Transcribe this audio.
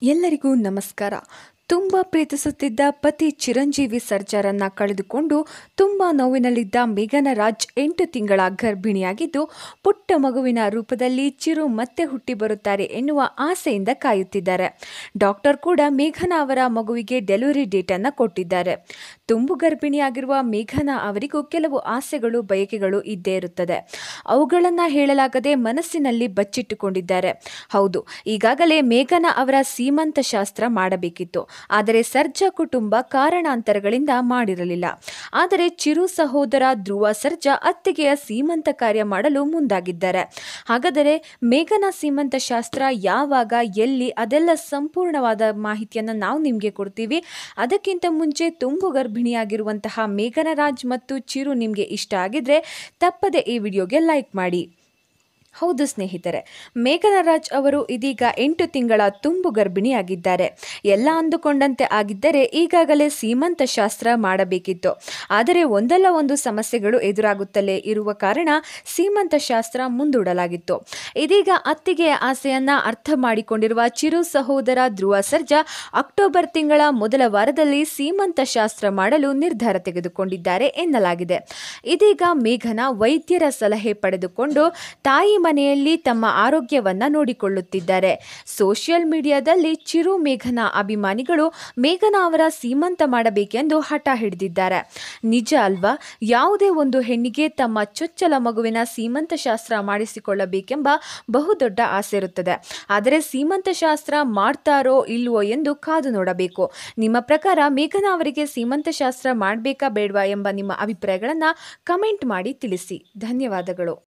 ಎಲ್ಲರಿಗೂ ನಮಸ್ಕಾರ ತುಂಬ ಪ್ರೀತಿಸುತ್ತಿದ್ದ ಪತಿ ಚಿರಂಜೀವಿ ಸರ್ಜಾರನ್ನ ಕಳೆದುಕೊಂಡು ತುಂಬ ನೋವಿನಲ್ಲಿದ್ದ ಮೇಘನ ರಾಜ್ ಎಂಟು ತಿಂಗಳ ಗರ್ಭಿಣಿಯಾಗಿದ್ದು ಪುಟ್ಟ ಮಗುವಿನ ರೂಪದಲ್ಲಿ ಚಿರು ಮತ್ತೆ ಹುಟ್ಟಿ ಬರುತ್ತಾರೆ ಎನ್ನುವ ಆಸೆಯಿಂದ ಕಾಯುತ್ತಿದ್ದಾರೆ ಡಾಕ್ಟರ್ ಕೂಡ ಮೇಘನ ಅವರ ಮಗುವಿಗೆ ಡೆಲಿವರಿ ಡೇಟನ್ನು ಕೊಟ್ಟಿದ್ದಾರೆ ತುಂಬು ಗರ್ಭಿಣಿಯಾಗಿರುವ ಮೇಘನ ಅವರಿಗೂ ಕೆಲವು ಆಸೆಗಳು ಬಯಕೆಗಳು ಇದ್ದೇ ಇರುತ್ತದೆ ಅವುಗಳನ್ನು ಹೇಳಲಾಗದೆ ಮನಸ್ಸಿನಲ್ಲಿ ಬಚ್ಚಿಟ್ಟುಕೊಂಡಿದ್ದಾರೆ ಹೌದು ಈಗಾಗಲೇ ಮೇಘನ ಅವರ ಸೀಮಂತ ಶಾಸ್ತ್ರ ಮಾಡಬೇಕಿತ್ತು ಆದರೆ ಸರ್ಜಾ ಕುಟುಂಬ ಕಾರಣಾಂತರಗಳಿಂದ ಮಾಡಿರಲಿಲ್ಲ ಆದರೆ ಚಿರು ಸಹೋದರ ಧ್ರುವ ಸರ್ಜಾ ಅತ್ತಿಗೆಯ ಸೀಮಂತ ಕಾರ್ಯ ಮಾಡಲು ಮುಂದಾಗಿದ್ದಾರೆ ಹಾಗಾದರೆ ಮೇಘನ ಸೀಮಂತ ಶಾಸ್ತ್ರ ಯಾವಾಗ ಎಲ್ಲಿ ಅದೆಲ್ಲ ಸಂಪೂರ್ಣವಾದ ಮಾಹಿತಿಯನ್ನು ನಾವು ನಿಮಗೆ ಕೊಡ್ತೀವಿ ಅದಕ್ಕಿಂತ ಮುಂಚೆ ತುಂಬು ಗರ್ಭಿಣಿಯಾಗಿರುವಂತಹ ಮೇಘನ ರಾಜ್ ಮತ್ತು ಚಿರು ನಿಮಗೆ ಇಷ್ಟ ಆಗಿದ್ರೆ ತಪ್ಪದೆ ಈ ವಿಡಿಯೋಗೆ ಲೈಕ್ ಮಾಡಿ ಹೌದು ಸ್ನೇಹಿತರೆ ಮೇಘನ ರಾಜ್ ಅವರು ಇದೀಗ ಎಂಟು ತಿಂಗಳ ತುಂಬು ಗರ್ಭಿಣಿಯಾಗಿದ್ದಾರೆ ಎಲ್ಲ ಅಂದುಕೊಂಡಂತೆ ಆಗಿದ್ದರೆ ಈಗಾಗಲೇ ಸೀಮಂತ ಶಾಸ್ತ್ರ ಮಾಡಬೇಕಿತ್ತು ಆದರೆ ಒಂದಲ್ಲ ಒಂದು ಸಮಸ್ಯೆಗಳು ಎದುರಾಗುತ್ತಲೇ ಇರುವ ಕಾರಣ ಸೀಮಂತ ಶಾಸ್ತ್ರ ಮುಂದೂಡಲಾಗಿತ್ತು ಇದೀಗ ಅತ್ತಿಗೆಯ ಆಸೆಯನ್ನ ಅರ್ಥ ಮಾಡಿಕೊಂಡಿರುವ ಚಿರು ಸಹೋದರ ಧ್ರುವ ಸರ್ಜಾ ಅಕ್ಟೋಬರ್ ತಿಂಗಳ ಮೊದಲ ವಾರದಲ್ಲಿ ಸೀಮಂತ ಶಾಸ್ತ್ರ ಮಾಡಲು ನಿರ್ಧಾರ ತೆಗೆದುಕೊಂಡಿದ್ದಾರೆ ಎನ್ನಲಾಗಿದೆ ಇದೀಗ ಮೇಘನ ವೈದ್ಯರ ಸಲಹೆ ಪಡೆದುಕೊಂಡು ತಾಯಿ ಮನೆಯಲ್ಲಿ ತಮ್ಮ ಆರೋಗ್ಯವನ್ನ ನೋಡಿಕೊಳ್ಳುತ್ತಿದ್ದಾರೆ ಸೋಷಿಯಲ್ ಮೀಡಿಯಾದಲ್ಲಿ ಚಿರು ಮೇಘನ ಅಭಿಮಾನಿಗಳು ಮೇಘನ ಅವರ ಸೀಮಂತ ಮಾಡಬೇಕೆಂದು ಹಠ ಹಿಡಿದಿದ್ದಾರೆ ನಿಜ ಅಲ್ವಾ ಯಾವುದೇ ಒಂದು ಹೆಣ್ಣಿಗೆ ತಮ್ಮ ಚೊಚ್ಚಲ ಮಗುವಿನ ಸೀಮಂತ ಶಾಸ್ತ್ರ ಮಾಡಿಸಿಕೊಳ್ಳಬೇಕೆಂಬ ಬಹುದೊಡ್ಡ ಆಸೆ ಇರುತ್ತದೆ ಆದರೆ ಸೀಮಂತ ಶಾಸ್ತ್ರ ಮಾಡ್ತಾರೋ ಇಲ್ವೋ ಎಂದು ಕಾದು ನೋಡಬೇಕು ನಿಮ್ಮ ಪ್ರಕಾರ ಮೇಘನ ಅವರಿಗೆ ಸೀಮಂತ ಶಾಸ್ತ್ರ ಮಾಡಬೇಕಾ ಬೇಡವಾ ಎಂಬ ನಿಮ್ಮ ಅಭಿಪ್ರಾಯಗಳನ್ನು ಕಮೆಂಟ್ ಮಾಡಿ ತಿಳಿಸಿ ಧನ್ಯವಾದಗಳು